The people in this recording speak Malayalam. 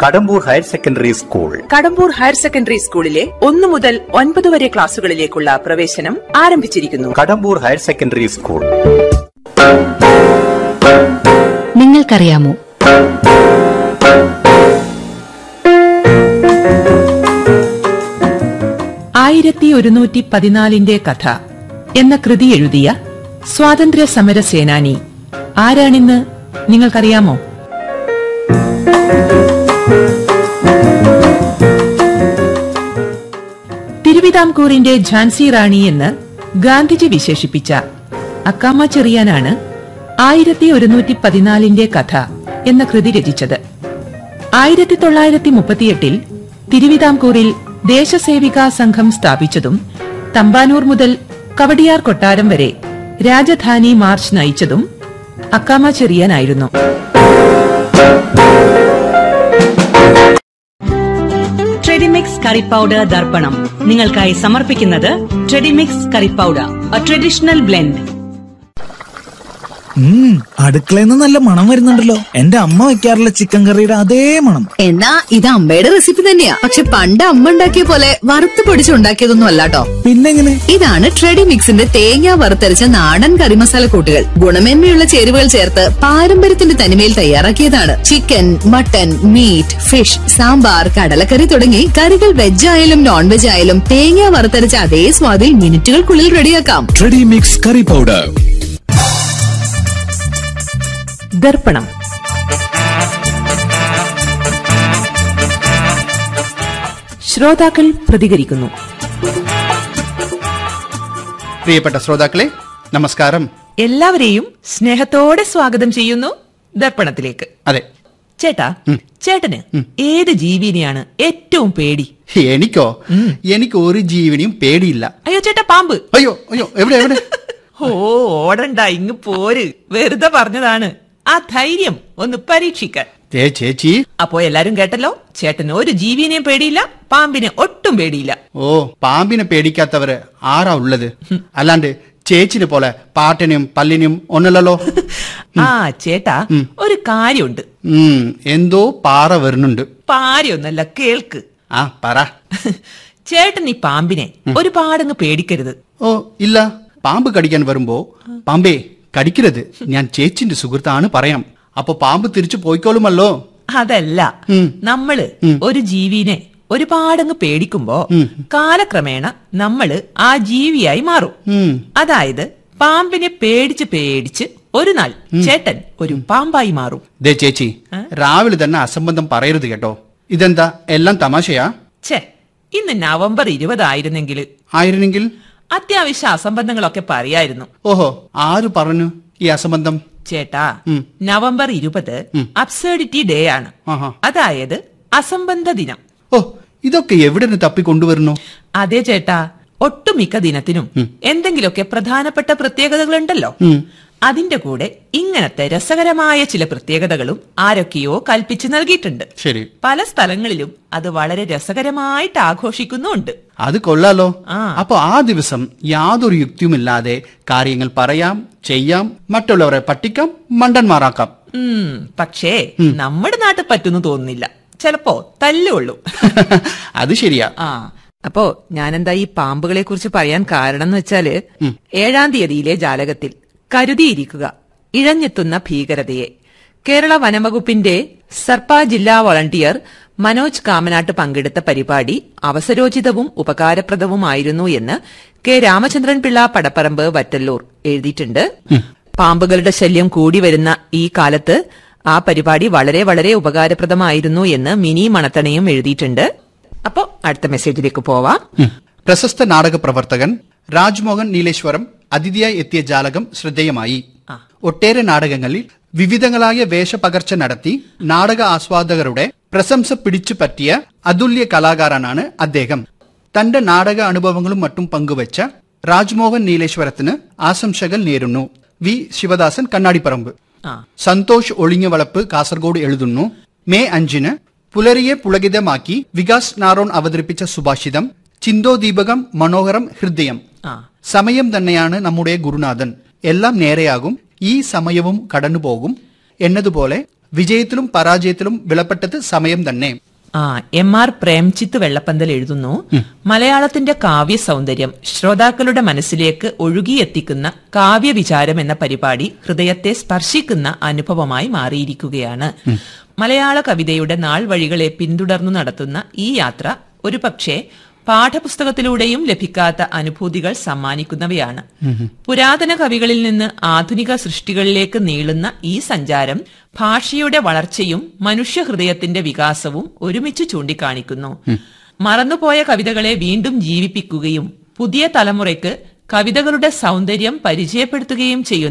Kadambur higher secondary school Kadambur higher secondary സ്കൂളിലെ ഒന്നു മുതൽ ഒൻപത് വരെ ക്ലാസുകളിലേക്കുള്ള പ്രവേശനം ആരംഭിച്ചിരിക്കുന്നു കടമ്പൂർ ഹയർ സെക്കൻഡറി സ്കൂൾ നിങ്ങൾക്കറിയാമോ ആയിരത്തി ഒരുന്നൂറ്റി പതിനാലിന്റെ കഥ എന്ന കൃതി എഴുതിയ സ്വാതന്ത്ര്യ സമര സേനാനി ആരാണെന്ന് നിങ്ങൾക്കറിയാമോ തിരുവിതാംകൂറിന്റെ ഝാൻസി റാണി എന്ന് ഗാന്ധിജി വിശേഷിപ്പിച്ച അക്കാമ ചെറിയാനാണ് ആയിരത്തി ഒരുന്നൂറ്റി പതിനാലിന്റെ കഥ എന്ന കൃതി രചിച്ചത് ആയിരത്തി തൊള്ളായിരത്തി മുപ്പത്തിയെട്ടിൽ തിരുവിതാംകൂറിൽ ദേശസേവികാ സംഘം സ്ഥാപിച്ചതും തമ്പാനൂർ മുതൽ കവടിയാർ കൊട്ടാരം വരെ രാജധാനി മാർച്ച് നയിച്ചതും അക്കാമ ചെറിയാനായിരുന്നു ട്രെഡിമിക്സ് കറി പൗഡർ ദർപ്പണം നിങ്ങൾക്കായി സമർപ്പിക്കുന്നത് Tredimix curry powder a traditional blend ഉം അടുക്കളയിൽ നിന്ന് നല്ല മണം വരുന്നുണ്ടല്ലോ എന്റെ അമ്മ വെക്കാറുള്ള ചിക്കൻ കറിയുടെ അതേ മണം എന്നാ ഇത് അമ്മയുടെ റെസിപ്പി തന്നെയാ പക്ഷെ പണ്ട് അമ്മ ഉണ്ടാക്കിയ പോലെ വറുത്ത് പൊടിച്ചുണ്ടാക്കിയതൊന്നും അല്ലാട്ടോ പിന്നെങ്ങനെ ഇതാണ് ട്രെഡി മിക്സിന്റെ തേങ്ങ വറുത്തരച്ച നാടൻ കറിമസാല കൂട്ടുകൾ ഗുണമേന്മയുള്ള ചേരുവകൾ ചേർത്ത് പാരമ്പര്യത്തിന്റെ തനിമയിൽ തയ്യാറാക്കിയതാണ് chicken mutton meat fish sambar കടലക്കറി തുടങ്ങി കറികൾ വെജ് ആയാലും നോൺ വെജ് ആയാലും തേങ്ങ വറുത്തരച്ച അതേ സ്വാദിൽ മിനിറ്റുകൾക്കുള്ളിൽ റെഡിയാക്കാം ട്രെഡി മിക്സ് കറി പൗഡർ ദർപ്പണം ശ്രോതാക്കൾ പ്രതികരിക്കുന്നു പ്രിയപ്പെട്ട ശ്രോതാക്കളെ നമസ്കാരം എല്ലാവരെയും സ്നേഹത്തോടെ സ്വാഗതം ചെയ്യുന്നു ദർപ്പണത്തിലേക്ക് അതെ ചേട്ടാ ചേട്ടന് ഏത് ജീവിനെയാണ് ഏറ്റവും പേടി എനിക്കോ എനിക്ക് ഒരു ജീവനെയും പേടിയില്ല അയ്യോ ചേട്ടാ പാമ്പ് അയ്യോ അയ്യോ എവിടെ എവിടെ ഓ ഓടണ്ട ഇങ്ങ് പോര് വെറുതെ പറഞ്ഞതാണ് ആ ധൈര്യം ഒന്ന് പരീക്ഷിക്കാൻ ദേ ചേച്ചി അപ്പോ എല്ലാരും കേട്ടല്ലോ ചേട്ടന് ഒരു ജീവിനെയും പേടിയില്ല പാമ്പിനെ ഒട്ടും പേടിയില്ല ഓ പാമ്പിനെ പേടിക്കാത്തവര് ആരാ ഉള്ളത് അല്ലാണ്ട് ചേച്ചിനെ പോലെ പാട്ടിനും പല്ലിനും ഒന്നല്ലല്ലോ ആ ചേട്ടാ ഒരു കാര്യമുണ്ട് ഉം എന്തോ പാറ വരുന്നുണ്ട് പാരയൊന്നല്ല കേൾക്ക് ആ പറ ചേട്ടൻ ഈ പാമ്പിനെ ഒരുപാടങ്ങ് പേടിക്കരുത് ഓ ഇല്ല പാമ്പ് കടിക്കാൻ വരുമ്പോ പാമ്പേ കടിക്കരുത് ഞാൻ ചേച്ചിന്റെ സുഹൃത്താണ് പറയാം അപ്പൊ പാമ്പ് തിരിച്ചു പോയിക്കോളുമല്ലോ അതല്ല നമ്മള് ഒരു ജീവിനെ ഒരുപാടങ്ങ് പേടിക്കുമ്പോ കാലക്രമേണ നമ്മള് ആ ജീവിയായി മാറും ഉം അതായത് പാമ്പിനെ പേടിച്ച് പേടിച്ച് ഒരു നാൾ ചേട്ടൻ ഒരു പാമ്പായി മാറും ദേ ചേച്ചി രാവിലെ തന്നെ അസംബന്ധം പറയരുത് കേട്ടോ ഇതെന്താ എല്ലാം തമാശയാ ഛേ ഇന്ന് നവംബർ ഇരുപതായിരുന്നെങ്കിൽ ആയിരുന്നെങ്കിൽ അത്യാവശ്യ അസംബന്ധങ്ങളൊക്കെ പറയായിരുന്നു ഓഹോ ആര് പറഞ്ഞു ഈ അസംബന്ധം ചേട്ടാ നവംബർ ഇരുപത് അബ്സേഡിറ്റി ഡേ ആണ് ആഹാ. അതായത് അസംബന്ധ ദിനം ഓ ഇതൊക്കെ എവിടെ നിന്ന് തപ്പിക്കൊണ്ടുവരുന്നു അതെ ചേട്ടാ ഒട്ടുമിക്ക ദിനത്തിനും എന്തെങ്കിലുമൊക്കെ പ്രധാനപ്പെട്ട പ്രത്യേകതകളുണ്ടല്ലോ അതിന്റെ കൂടെ ഇങ്ങനത്തെ രസകരമായ ചില പ്രത്യേകതകളും ആരൊക്കെയോ കൽപ്പിച്ചു നൽകിയിട്ടുണ്ട് ശരി പല സ്ഥലങ്ങളിലും അത് വളരെ രസകരമായിട്ട് ആഘോഷിക്കുന്നുമുണ്ട് അത് കൊള്ളാലോ ആ. അപ്പൊ ആ ദിവസം യാതൊരു യുക്തിയുമില്ലാതെ കാര്യങ്ങൾ പറയാം ചെയ്യാം മറ്റുള്ളവരെ പറ്റിക്കാം മണ്ടന്മാരാക്കാം ഉം പക്ഷേ നമ്മുടെ നാട്ടിൽ പറ്റുന്നു തോന്നുന്നില്ല ചിലപ്പോ തല്ലുള്ളൂ അത് ശരിയാ ആ അപ്പോ ഞാനെന്താ ഈ പാമ്പുകളെ കുറിച്ച് പറയാൻ കാരണം എന്ന് വെച്ചാല് ഏഴാം തീയതിയിലെ ജാലകത്തിൽ കരുതിയിരിക്കുക ഇഴഞ്ഞെത്തുന്ന ഭീകരതയെ കേരള വനംവകുപ്പിന്റെ സർപ്പ ജില്ലാ വളണ്ടിയർ മനോജ് കാമനാട്ട് പങ്കെടുത്ത പരിപാടി അവസരോചിതവും ഉപകാരപ്രദവുമായിരുന്നു എന്ന് കെ രാമചന്ദ്രൻ പിള്ള പടപ്പറമ്പ് വറ്റല്ലൂർ എഴുതിയിട്ടുണ്ട് പാമ്പുകളുടെ ശല്യം കൂടി വരുന്ന ഈ കാലത്ത് ആ പരിപാടി വളരെ വളരെ ഉപകാരപ്രദമായിരുന്നു എന്ന് മിനി മണത്തണയും എഴുതിയിട്ടുണ്ട് അപ്പോ അടുത്ത മെസ്സേജിലേക്ക് പോവാം പ്രശസ്ത നാടക പ്രവർത്തകൻ രാജ്മോഹൻ നീലേശ്വരം അതിഥിയായി എത്തിയ ജാലകം ശ്രദ്ധേയമായി ഒട്ടേറെ നാടകങ്ങളിൽ വിവിധങ്ങളായ വേഷപകർച്ച നടത്തി നാടക ആസ്വാദകരുടെ പ്രശംസ പിടിച്ചു പറ്റിയ അതുല്യ കലാകാരനാണ് അദ്ദേഹം തന്റെ നാടക അനുഭവങ്ങളും മറ്റും പങ്കുവച്ച രാജ്മോഹൻ നീലേശ്വരത്തിന് ആശംസകൾ നേരുന്നു വി ശിവദാസൻ കണ്ണാടിപ്പറമ്പ് ആ സന്തോഷ് ഒളിഞ്ഞവളപ്പ് കാസർഗോഡ് എഴുതുന്നു മെയ് അഞ്ചിന് പുലരിയെ പുളകിതമാക്കി വികാസ് നാറോൺ അവതരിപ്പിച്ച സുഭാഷിതം ചിന്തോദീപകം മനോഹരം ഹൃദയം ആ സമയം തന്നെയാണ് നമ്മുടെ ഗുരുനാഥൻ എല്ലാം നേരെയാകും ഈ സമയവും കടന്നുപോകും എന്നതുപോലെ വിജയത്തിലും പരാജയത്തിലും വിലപ്പെട്ടത് സമയം തന്നെ ആ എം ആർ പ്രേംചിത്ത് വെള്ളപ്പന്തൽ എഴുതുന്നു മലയാളത്തിന്റെ കാവ്യ സൗന്ദര്യം ശ്രോതാക്കളുടെ മനസ്സിലേക്ക് ഒഴുകിയെത്തിക്കുന്ന കാവ്യവിചാരം എന്ന പരിപാടി ഹൃദയത്തെ സ്പർശിക്കുന്ന അനുഭവമായി മാറിയിരിക്കുകയാണ് മലയാള കവിതയുടെ നാൾ വഴികളെ പിന്തുടർന്നു നടത്തുന്ന ഈ യാത്ര ഒരുപക്ഷെ പാഠപുസ്തകത്തിലൂടെയും ലഭിക്കാത്ത അനുഭൂതികൾ സമ്മാനിക്കുന്നവയാണ് പുരാതന കവികളിൽ നിന്ന് ആധുനിക സൃഷ്ടികളിലേക്ക് നീളുന്ന ഈ സഞ്ചാരം ഭാഷയുടെ വളർച്ചയും മനുഷ്യഹൃദയത്തിന്റെ വികാസവും ഒരുമിച്ച് ചൂണ്ടിക്കാണിക്കുന്നു മറന്നുപോയ കവിതകളെ വീണ്ടും ജീവിപ്പിക്കുകയും പുതിയ തലമുറയ്ക്ക് കവിതകളുടെ സൗന്ദര്യം പരിചയപ്പെടുത്തുകയും ചെയ്യുന്ന